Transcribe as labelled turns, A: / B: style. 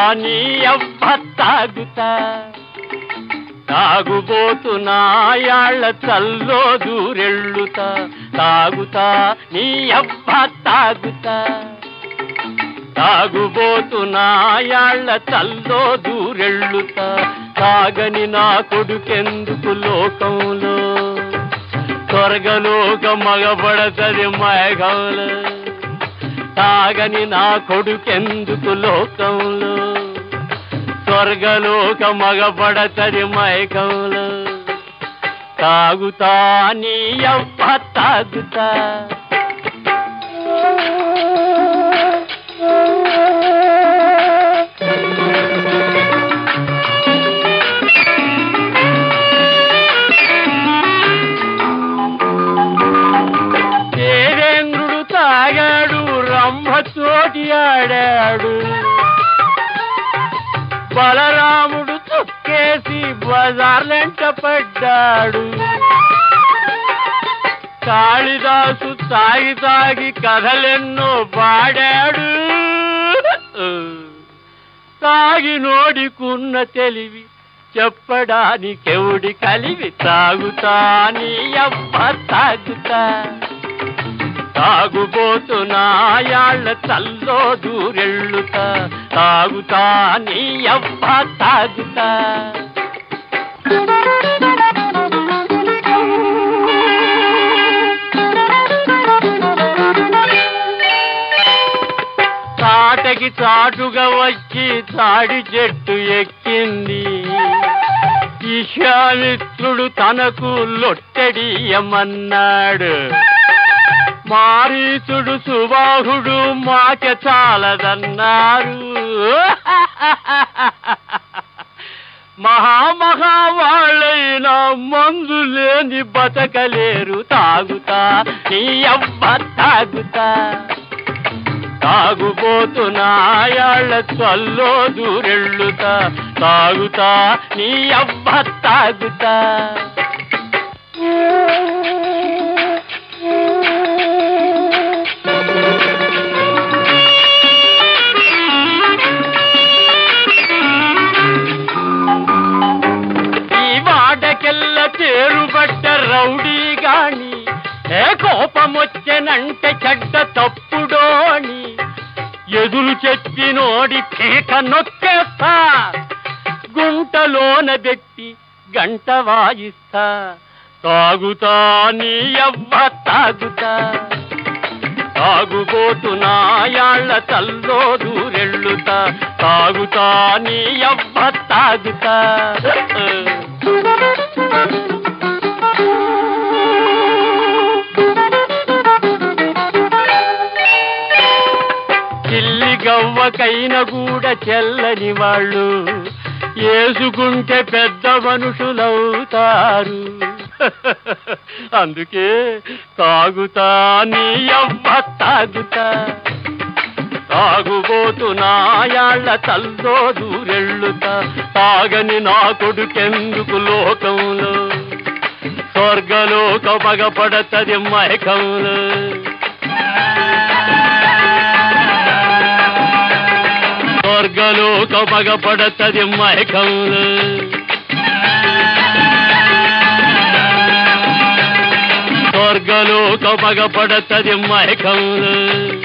A: నీ అవ్వ తాగుతా తాగుబోతు నాయాళ్ళ చల్లో దూరెళ్ళుతా తాగుతా నీ అవ్వ తాగుతా తాగుబోతు నాయాళ్ళ చల్లో దూరెళ్ళుతా తాగని నా కొడుకెందుకు లోకంలో స్వర్గలోక మగబడతది మేఘంలో తాగని నా కొడుకెందుకు లోకంలో స్వర్గలోక మగబడతది మైకంలో తాగుతా నీ అవ్వ తాగుతా దేవేంద్రుడు తాగాడు రంభతోటి ఆడాడు బలరాముడు తొక్కేసి బజార్లెంట పడ్డాడు కాళిదాసు తాగి తాగి కథలెన్నో పాడాడు తాగి నోడికున్న తెలివి చెప్పడానికెవుడి కలివి తాగుతా నీ అవ్వ తాగుతా తాగుబోతు నాయాళ్ళ తల్లో దూరెళ్ళుతా తాగుతా నీ అవ్వ తాగుతా తాటకి చాటుగా వచ్చి తాడి చెట్టు ఎక్కింది ఈశామిత్రుడు తనకు లొట్టెడియమన్నాడు మారీచుడు సుబాహుడు మాక చాలదన్నారు మహామహా వాళ్ళైనా మందు లేని బతకలేరు తాగుతా నీ అవ్వ తాగుతా తాగుబోతు నాయాళ్ళ చల్లో దూరెళ్ళుతా తాగుతా నీ అవ్వ తాగుతా ఈ వాడకెల్ల తేరుబడ్డ రౌడీ గాని ఏ కోపమొచ్చెనంటే చెడ్డ తప్పుడోని ఎదురు చెప్పినోడి కేక నొక్కేస్తా గుంటలోన పెట్టి గంట వాయిస్తా తాగుతా నీ అవ్వ తాగుతా తాగుబోతు నాయాళ్ళ తల్లో దూరెళ్ళుతా తాగుతా నీ అవ్వ తాగుతా చిల్లి గవ్వకైన కూడా చెల్లని వాళ్ళు ఏసుకుంటే పెద్ద మనుషులవుతారు అందుకే తాగుతా నీ అవ్వ తాగుతా తాగుబోతు నాయాళ్ళ తల్లో దూరెళ్ళుతా తాగని నా కొడుకెందుకు లోకంలో స్వర్గలోక పగపడతది మైకంలో స్వర్గలోక పగపడతది మైకంలో స్వర్గలోక పగపడతది మైకంలో